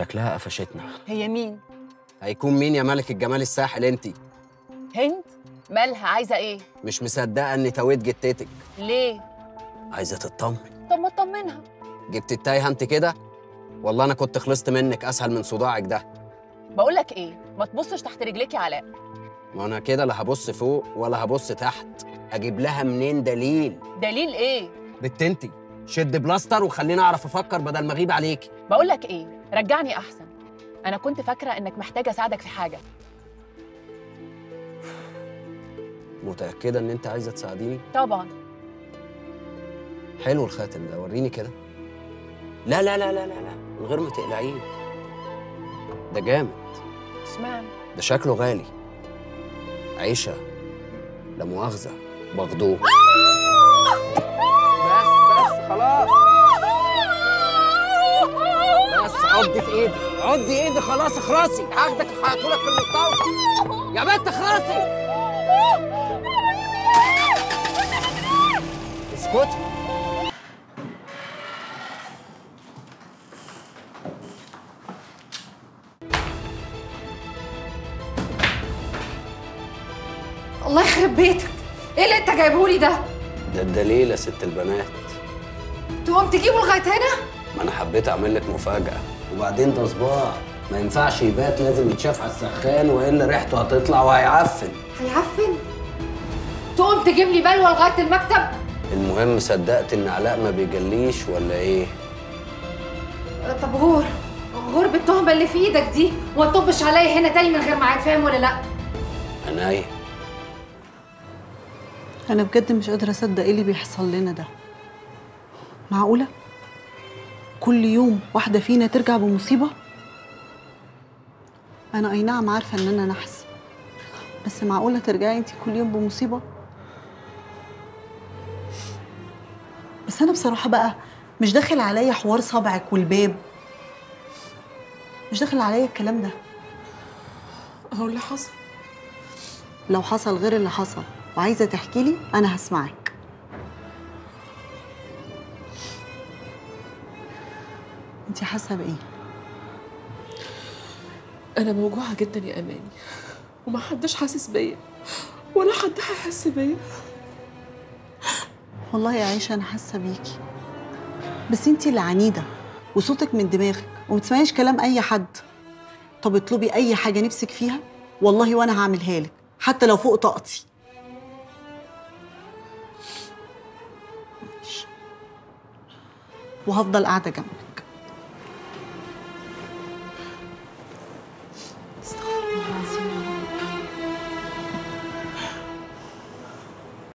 شكلها قفشتنا هي مين هيكون مين يا ملك الجمال الساحل انتي هند مالها عايزه ايه مش مصدقه اني تويت جتتك ليه عايزه تطمن طب ما تطمنها جبت التايهه انت كده والله انا كنت خلصت منك اسهل من صداعك ده بقول لك ايه ما تبصش تحت رجليك يا علاء ما انا كده لا هبص فوق ولا هبص تحت اجيب لها منين دليل دليل ايه بت انتي شد بلاستر وخليني اعرف افكر بدل ما اغيب عليكي بقول لك ايه رجعني احسن انا كنت فاكره انك محتاجه اساعدك في حاجه متاكده ان انت عايزه تساعديني طبعا حلو الخاتم ده وريني كده لا لا لا لا لا لا من غير ما تقلعيه ده جامد اشمعنى ده شكله غالي عيشة لا مؤاخذة بغدوه بس بس خلاص بس عضي في ايدي عضي ايدي خلاص اخرسي هاخدك هحطهولك في المستوصف يا بنت اخرسي اسكتي الله يخرب بيتك ايه اللي انت جايبهولي ده ده الدليل يا ست البنات تقوم تجيبه لغايه هنا ما انا حبيت اعمل لك مفاجأة وبعدين ده صباع ما ينفعش يبات لازم يتشاف على السخان والا ريحته هتطلع وهيعفن هيعفن تقوم تجيب لي بلوه لغايه المكتب المهم صدقت ان علاء ما بيجليش ولا ايه أه، طب غور غور بالتهمه اللي في ايدك دي وما تطبش عليا هنا تاني من غير ما عاد فاهم ولا لا عناية أنا بجد مش قادرة أصدق إيه اللي بيحصل لنا ده معقولة؟ كل يوم واحدة فينا ترجع بمصيبة؟ أنا أي نعم عارفة إن أنا نحس بس معقولة ترجعي أنت كل يوم بمصيبة؟ بس أنا بصراحة بقى مش داخل عليا حوار صابعك والباب مش داخل عليا الكلام ده هو اللي حصل لو حصل غير اللي حصل وعايزة تحكي لي أنا هسمعك انت حاسة بإيه؟ انا موجوعه جدا يا اماني ومحدش حاسس بيا ولا حد هيحس بيا والله يا عيشة أنا حاسة بيكي بس انت اللي عنيدة وصوتك من دماغك وما تسمعيش كلام أي حد طب اطلبي أي حاجة نفسك فيها والله وأنا هعملها لك حتى لو فوق طاقتي ماشي. وهفضل قاعدة جنبك